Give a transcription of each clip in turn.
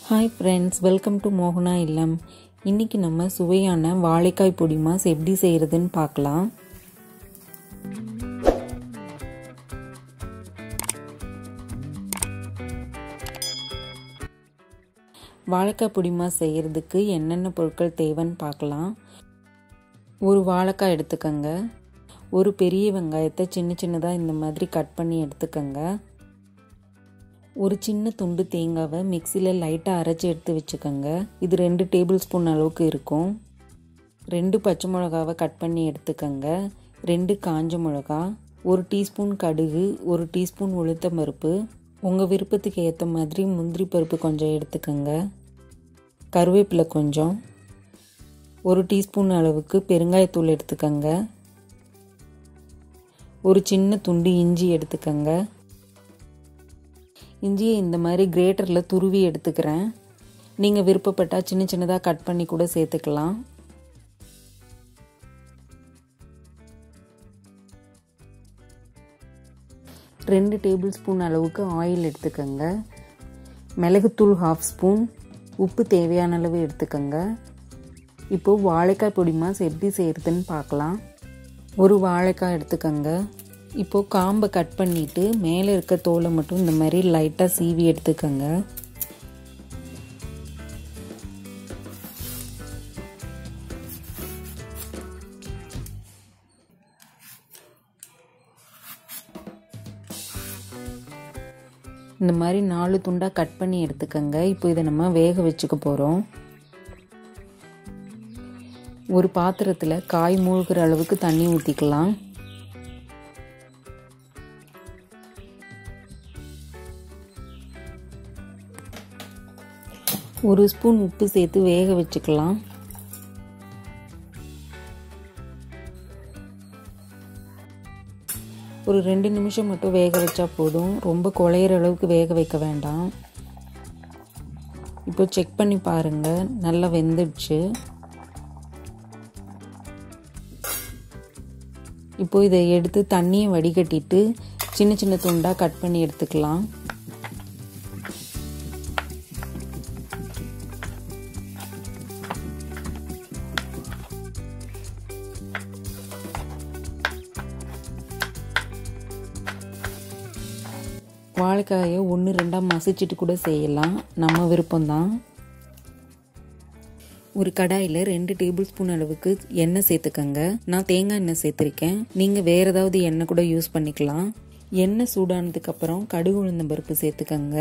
hi friends welcome to மோகனா இல்லம் இன்றைக்கி நம்ம சுவையான வாழைக்காய் பொடி மாஸ் எப்படி செய்கிறதுன்னு பார்க்கலாம் வாழைக்காய் பொடி மாஸ் செய்கிறதுக்கு என்னென்ன பொருட்கள் தேவைன்னு பார்க்கலாம் ஒரு வாழைக்காய் எடுத்துக்கோங்க ஒரு பெரிய வெங்காயத்தை சின்ன சின்னதாக இந்த மாதிரி கட் பண்ணி எடுத்துக்கோங்க ஒரு சின்ன துண்டு தேங்காவை மிக்சியில் லைட்டாக அரைச்சி எடுத்து வச்சுக்கோங்க இது ரெண்டு டேபிள் ஸ்பூன் அளவுக்கு இருக்கும் ரெண்டு பச்சை மிளகாவை கட் பண்ணி எடுத்துக்கோங்க ரெண்டு காஞ்ச மிளகா ஒரு டீஸ்பூன் கடுகு ஒரு டீஸ்பூன் உளுத்தம் பருப்பு உங்கள் விருப்பத்துக்கு ஏற்ற மாதிரி முந்திரி பருப்பு கொஞ்சம் எடுத்துக்கோங்க கருவேப்பிலை கொஞ்சம் ஒரு டீஸ்பூன் அளவுக்கு பெருங்காயத்தூள் எடுத்துக்கோங்க ஒரு சின்ன துண்டு இஞ்சி எடுத்துக்கோங்க இஞ்சியை இந்த மாதிரி கிரேட்டரில் துருவி எடுத்துக்கிறேன் நீங்கள் விருப்பப்பட்டால் சின்ன சின்னதாக கட் பண்ணி கூட சேர்த்துக்கலாம் ரெண்டு டேபிள் ஸ்பூன் அளவுக்கு ஆயில் எடுத்துக்கோங்க மிளகுத்தூள் ஹாஃப் ஸ்பூன் உப்பு தேவையான அளவு எடுத்துக்கோங்க இப்போது வாழைக்காய் பொடி மாஸ் எப்படி செய்கிறதுன்னு பார்க்கலாம் ஒரு வாழைக்காய் எடுத்துக்கோங்க இப்போது காம்பை கட் பண்ணிவிட்டு மேலே இருக்க தோலை மட்டும் இந்த மாதிரி லைட்டாக சீவி எடுத்துக்கோங்க இந்த மாதிரி நாலு துண்டாக கட் பண்ணி எடுத்துக்கோங்க இப்போ இதை நம்ம வேக வச்சுக்க போகிறோம் ஒரு பாத்திரத்தில் காய் மூழ்கிற அளவுக்கு தண்ணி ஊற்றிக்கலாம் ஒரு ஸ்பூன் உப்பு சேர்த்து வேக வச்சுக்கலாம் ஒரு ரெண்டு நிமிஷம் மட்டும் வேக வச்சா போதும் ரொம்ப குழையிற அளவுக்கு வேக வைக்க வேண்டாம் இப்போ செக் பண்ணி பாருங்கள் நல்லா வெந்துடுச்சு இப்போ இதை எடுத்து தண்ணியை வடிகட்டிட்டு சின்ன சின்ன துண்டாக கட் பண்ணி எடுத்துக்கலாம் வாழைக்காயை ஒன்று ரெண்டாக மசிச்சுட்டு கூட செய்யலாம் நம்ம விருப்பம்தான் ஒரு கடாயில் ரெண்டு டேபிள் ஸ்பூன் அளவுக்கு எண்ணெய் சேர்த்துக்கங்க நான் தேங்காய் எண்ணெய் சேர்த்துருக்கேன் நீங்கள் வேறு ஏதாவது எண்ணெய் கூட யூஸ் பண்ணிக்கலாம் எண்ணெய் சூடானதுக்கப்புறம் கடுகு உளுந்த பருப்பு சேர்த்துக்கங்க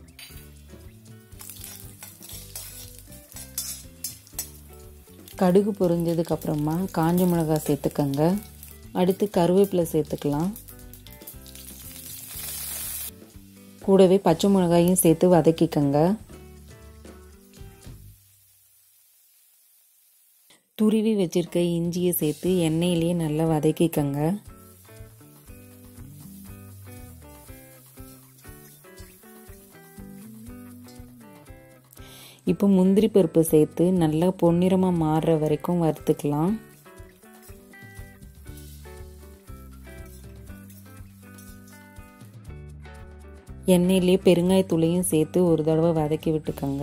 கடுகு பொரிஞ்சதுக்கப்புறமா காஞ்ச மிளகாய் சேர்த்துக்கங்க அடுத்து கருவேப்பிலை சேர்த்துக்கலாம் கூடவே பச்சை மிளகாயும் சேர்த்து வதக்கிக்கங்க துருவி வச்சிருக்க இஞ்சியை சேர்த்து எண்ணெயிலேயே நல்லா வதக்கிக்கங்க இப்போ முந்திரி பருப்பு சேர்த்து நல்லா பொன்னிறமாக மாறுற வரைக்கும் வறுத்துக்கலாம் எண்ணெயிலே பெருங்காயத்தூளையும் சேர்த்து ஒரு தடவை வதக்கி விட்டுக்கோங்க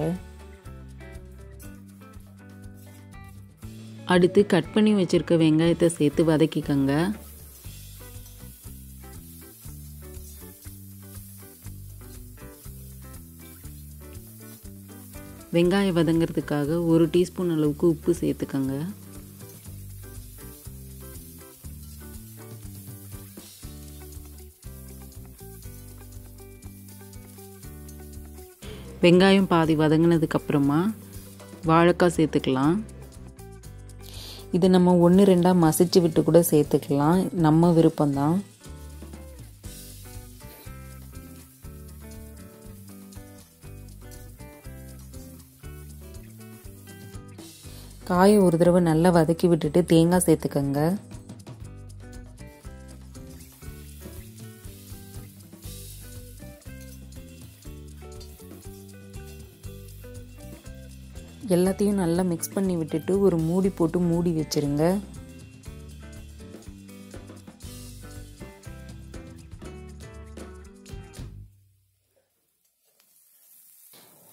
அடுத்து கட் பண்ணி வச்சுருக்க வெங்காயத்தை சேர்த்து வதக்கிக்கோங்க வெங்காயம் வதங்கிறதுக்காக ஒரு டீஸ்பூன் அளவுக்கு உப்பு சேர்த்துக்கோங்க வெங்காயம் பாதி வதங்கினதுக்கப்புறமா வாழைக்காய் சேர்த்துக்கலாம் இது நம்ம ஒன்று ரெண்டாக மசிச்சு விட்டு கூட சேர்த்துக்கலாம் நம்ம விருப்பம்தான் காயை ஒரு தடவை நல்லா வதக்கி விட்டுட்டு தேங்காய் சேர்த்துக்கங்க எல்லாத்தையும் நல்லா மிக்ஸ் பண்ணி விட்டுட்டு ஒரு மூடி போட்டு மூடி வச்சிருங்க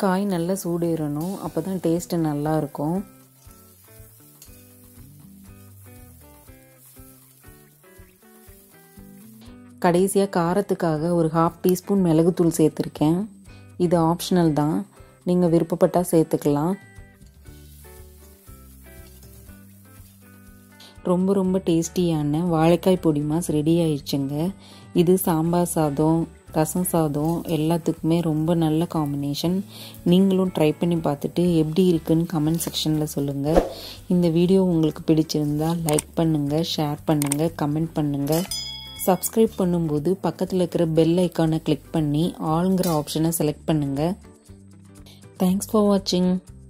காய் நல்லா சூடேறணும் அப்போ தான் டேஸ்ட்டு நல்லா இருக்கும் கடைசியாக காரத்துக்காக ஒரு ஹாஃப் டீஸ்பூன் மிளகுத்தூள் சேர்த்துருக்கேன் இது ஆப்ஷனல் தான் நீங்கள் விருப்பப்பட்டால் சேர்த்துக்கலாம் ரொம்ப ரொம்ப டேஸ்டியான வாழைக்காய் பொடி மாஸ் ரெடி ஆயிடுச்சுங்க இது சாம்பார் சாதம் ரசம் சாதம் எல்லாத்துக்குமே ரொம்ப நல்ல காம்பினேஷன் நீங்களும் ட்ரை பண்ணி பார்த்துட்டு எப்படி இருக்குன்னு கமெண்ட் செக்ஷனில் சொல்லுங்கள் இந்த வீடியோ உங்களுக்கு பிடிச்சிருந்தா லைக் பண்ணுங்கள் ஷேர் பண்ணுங்கள் கமெண்ட் பண்ணுங்கள் சப்ஸ்கிரைப் பண்ணும்போது பக்கத்தில் இருக்கிற பெல் ஐக்கானை கிளிக் பண்ணி ஆளுங்கிற ஆப்ஷனை செலக்ட் பண்ணுங்கள் தேங்க்ஸ் ஃபார் வாட்சிங்